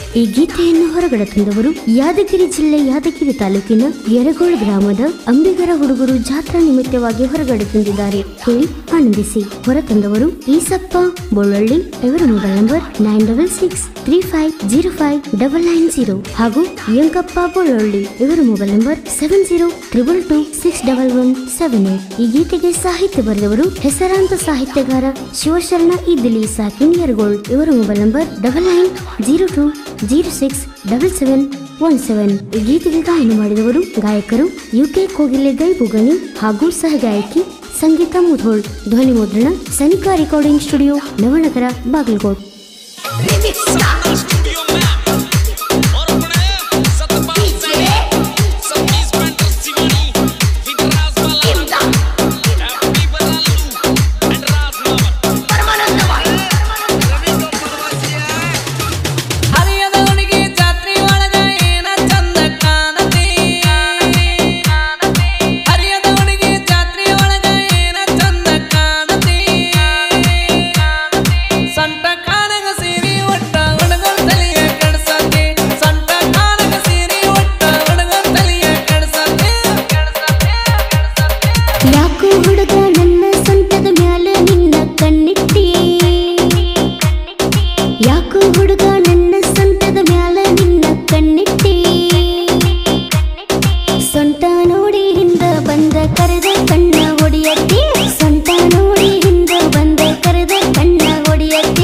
ಈ ಗೀತೆಯನ್ನು ಹೊರಗಡೆ ತಂದವರು ಯಾದಗಿರಿ ಜಿಲ್ಲೆ ಯಾದಗಿರಿ ತಾಲೂಕಿನ ಯರಗೋಳ್ ಗ್ರಾಮದ ಅಂಬಿಗರ ಹುಡುಗರು ಜಾತ್ರಾ ನಿಮಿತ್ತವಾಗಿ ಹೊರಗಡೆ ತಂದಿದ್ದಾರೆ ಕೇಳಿ ಆನಂದಿಸಿ ಹೊರತಂದವರು ಈಸಪ್ಪ ಬೊಳ್ಳಳ್ಳಿ ಇವರ mobile number nine double six three five zero five double nine zero ಹಾಗೂ ಯಂಕಪ್ಪ ಬೊಳ್ಳಳ್ಳಿ ಇವರ mobile number seven zero triple two six double one seven eight ಈ ಗೀತೆಗೆ ಸಾಹಿತ್ಯ ಬರೆದವರು ಹೆಸರಾಂತ ಸಾಹಿತ್ಯಗಾರ ಶಿವಶರಣ ಇದ್ದಿಲಿ ಸಾಕಿನ್ ಯರಗೋಳ್ ಇವರ mobile number double nine zero two zero six double seven one seven ಈ ಗೀತೆಗೆ ಗಾಯನ ಮಾಡಿದವರು ಗಾಯಕರು ಯು ಕೆ ಕೋಗಿಲೆ ಗೈಬುಗನಿ ಹಾಗೂ ಸಹಗಾಯಕಿ ಸಂಗೀತ ಮುಧೋಳ್ ಧ್ವನಿ ಮುದ್ರಣ Sanika recording studio Navanagar Bagalkot studio में और अपने सतपाल से सतीश पेंटर शिवानी विकराज बाला हैप्पी बलालू एंड राज मावर ಹರಿಯದ ಹುಡುಗಿ ಜಾತ್ರೆ ಒಳಗ ಏನ ಚಂದ ಕಾಣತಿ ಹರಿಯದ ಹುಡುಗಿ ಜಾತ್ರೆ ಒಳಗ ಏನ ಚಂದ ಕಾಣತಿ ಸಂಟ ಕಾಣಗ ಸೀರಿ ಒಟ್ಟ ಹುಡುಗರ ತಲೆಯ ಕೆಡ್ಸತಿ ಸಂಟ ಕಾಣಗ ಸೀರಿ ಒಟ್ಟ ಹುಡುಗರ ತಲೆಯ ಕೆಡ್ಸತಿ ಯಾಕೋ ಹುಡುಗ ನನ್ನ ಸೊಂಟದ ಮ್ಯಾಲ ನಿನ್ನ ಕಣ್ಣಿಟ್ಟಿ ಯಾಕೋ ಹುಡುಗ ನನ್ನ ಸೊಂಟದ ಮ್ಯಾಲ ನಿನ್ನ ಕಣ್ಣಿಟ್ಟಿ ಸೊಂಟ ನೋಡಿ ಹಿಂದ ಬಂದ ಕರೆದ ಕಣ್ಣ ಹೊಡಿಯತ್ತಿ ಸೊಂಟ ನೋಡಿ ಹಿಂದ ಬಂದ ಕರೆದ ಕಣ್ಣ ಹೊಡಿಯತ್ತಿ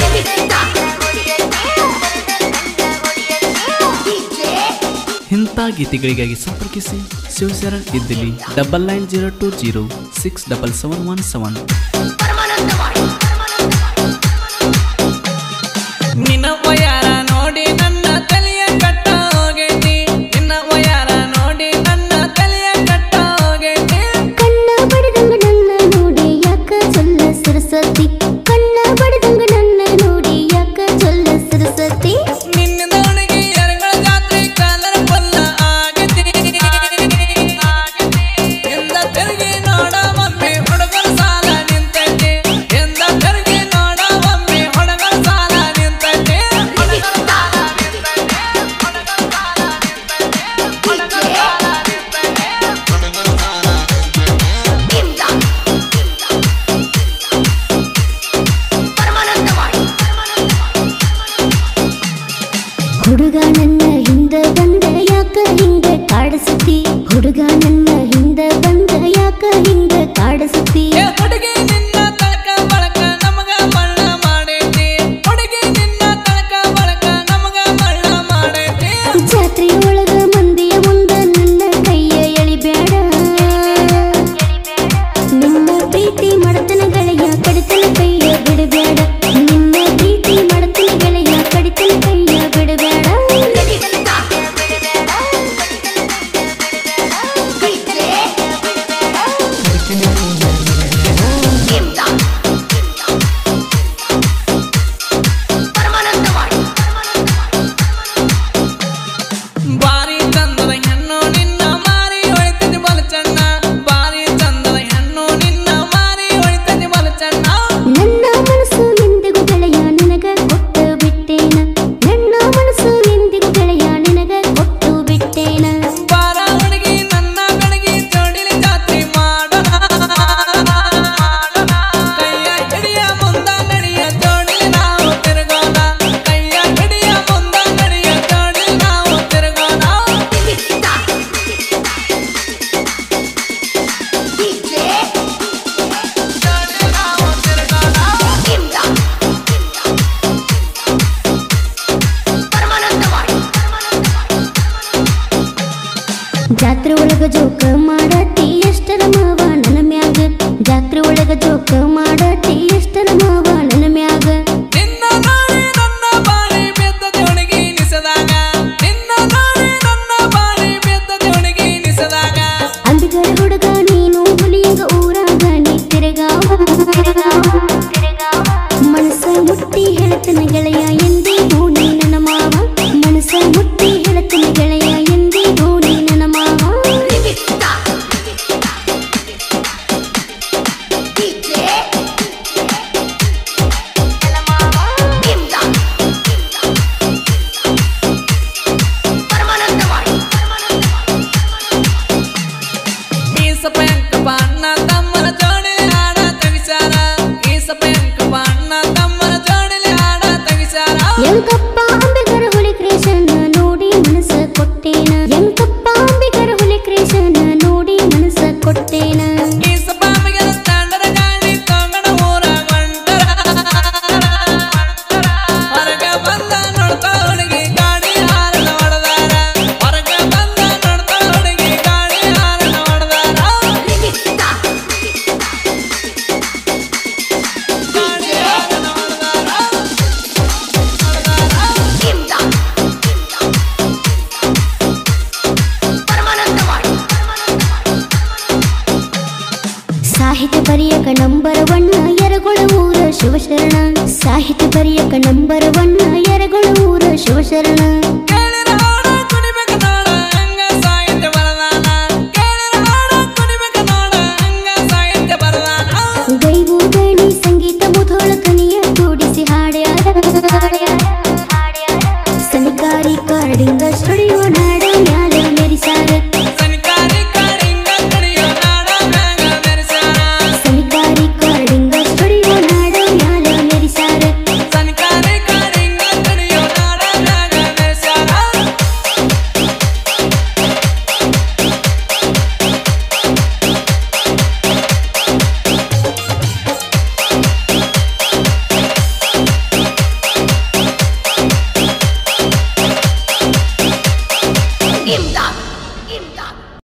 ಇಂಥ ಗೀತೆಗಳಿಗಾಗಿ ಸಂಪರ್ಕಿಸಿ ಶಿವಶರಣ್ ಇದ್ದಿಲಿ double nine zero two zero six double seven one seven ನಿನ್ನ ವಯಾರ ನೋಡಿ ನನ್ನ ತಲೆಯ ಕಟ್ಟ ಹೋಗೈತಿ ನಿನ್ನ ವಯಾರ ನೋಡಿ ನನ್ನ ತಲೆಯ ಕಟ್ಟ ಹೋಗೈತಿ ಕಣ್ಣ ಬಡಿದಂಗ ನನ್ನ ನೋಡಿ ಯಾಕ ಚೊಲ್ಲ ಸರಸ್ವತಿ ಕಣ್ಣ ಬಡಿದಂಗ ನನ್ನ ನೋಡಿ ಯಾಕ ಚೊಲ್ಲ ಸರಸ್ವತಿ ನಿನ್ನ ಹುಡುಗಿ ಎರಗಳ ಜಾತ್ರೆ ಕಲರ್ ಫುಲ್ಲ ಆಗೈತಿ ಎಂದ ತಿರುಗಿ ನೋಡ ಒಮ್ಮೆ ಹುಡುಗರ ಸಾಲ ನಿಂತೈತಿ ಎಂದ ತಿರುಗಿ ನೋಡ ಒಮ್ಮೆ ಹುಡುಗರ ಸಾಲ ನಿಂತೈತಿ ಹುಡುಗರ ಸಾಲ ನಿಂತೈತಿ ಹುಡುಗರ ಸಾಲ ನಿಂತೈತಿ ಹುಡುಗರ ಸಾಲ ನಿಂತೈತಿ ಹುಡುಗ ನನ್ನ ಹಿಂದ ಬಂದ ಯಾಕ ಹಿಂಗ ಕಾಡಸತಿ ಹುಡುಗ ನನ್ನ ಹಿಂದ ಬಂದ ಯಾಕ ಹಿಂಗ ಕಾಡಸತಿ ಏ ಹುಡುಗಿ ನಿನ್ನ ತಳಕ ಬಳಕ ನಮಗ ಮಳ್ಳ ಮಾಡೈತಿ ಹುಡುಗಿ ನಿನ್ನ ತಳಕ ಬಳಕ ನಮಗ ಮಳ್ಳ ಮಾಡೈತಿ ಜಾತ್ರೆ ಒಳಗ ಮಂದಿಯ ಮುಂದ ನನ್ನ ಕೈಯ ಎಳಿಬ್ಯಾಡ ನಿಮ್ಮ ಪ್ರೀತಿ ಮಡತನ ಗೆಳೆಯ ಕಡಿತನ ಕೈಯ ಬಿಡಬೇಡ ನಿಮ್ಮ ಪ್ರೀತಿ ಮಡತನ ಗೆಳೆಯ ಕಡಿತನ ಕೈಯ ಬಿಡಬೇಡ ಬಾರಿ ಚಂದದ ಹೆಣ್ಣು ನಿನ್ನ ಮಾರಿ ಹೊಳಿತದೆ ಬಲ ಚೆನ್ನ ಬಾರಿ ಚಂದದ ಹೆಣ್ಣು ನಿನ್ನ ಮಾರಿ ಹೊಳಿತದೆ ಬಲ ಚೆನ್ನ ನನ್ನ ಮನಸ್ಸು ಎಂದಿಗೂ ಗೆಳೆಯ ನಿನಗ ಕೊಟ್ಟು ಬಿಟ್ಟೇನ ನನ್ನ ಮನಸ್ಸು ಎಂದಿಗೂ ಗೆಳೆಯ ನಿನಗ ಕೊಟ್ಟು ಬಿಟ್ಟೇನ ಬಾರ ಹುಡುಗಿ ನನ್ನ ಬೆಳಗಿ ಜೋಡಿಲಿ ಜಾತ್ರೆ ಮಾಡೋಣ ಕೈಯ ಹಿಡಿಯ ಮುಂದ ನಡಿಯ ಜೋಡಿಲಿ ನಾವು ತಿರುಗೋಣ ಕೈಯ ಹಿಡಿಯ ಮುಂದ ನಡಿಯ ಜೋಡಿಲಿ ನಾವು ತಿರುಗೋಣ ಜೋಡಿಲಿ ನಾವು ತಿರುಗೋಣ ಜಾತ್ರೆ ಒಳಗ ಜೋಕ ಮಾಡತಿ ಎಷ್ಟರ ಮಾವ ನನ್ನ ಮ್ಯಾಗ ಜಾತ್ರೆ ಒಳಗ ಜೋಕ ಮಾಡತಿ ಎಷ್ಟರ ಮಾವ ನನ್ನ ಮ್ಯಾಗ ನಿನ್ನ ನೋಡಿ ನನ್ನ ಬಾಳಿ ಬಿದ್ದ ಹುಡುಗಿ ನಿಸದಾಗ ನಿನ್ನ ನೋಡಿ ನನ್ನ ಬಾಳಿ ಬಿದ್ದ ಹುಡುಗಿ ನಿಸದಾಗ ಅಂಬಿಗರ ಹುಡುಗ ನೀನು ಹುಲಿಯಂಗ ಊರಾಗ ನೀ ತಿರುಗಾವ ಮನಸ್ಸ ಮುಟ್ಟಿ ಹೇಳ್ತನ ಗೆಳೆಯ ಎಂದಿಗೂ ನೀ ನನ್ನ ಮಾವ ಮನಸ್ಸ ಮುಟ್ಟಿ ಹೇಳ್ತನ ಗೆಳೆಯ ಎಂದಿಗೂ ನೀ ನನ್ನ ಮಾವ ಬರೆಯಕ ನಂಬರ ಒಣ್ಣ ಎರಗೊಳ ಊರ ಶಿವಶರಣ ಸಾಹಿತ್ಯ ಬರೆಯಕ ನಂಬರ ಒಣ್ಣ ಎರಗೊಳ ಊರ ಶಿವಶರಣ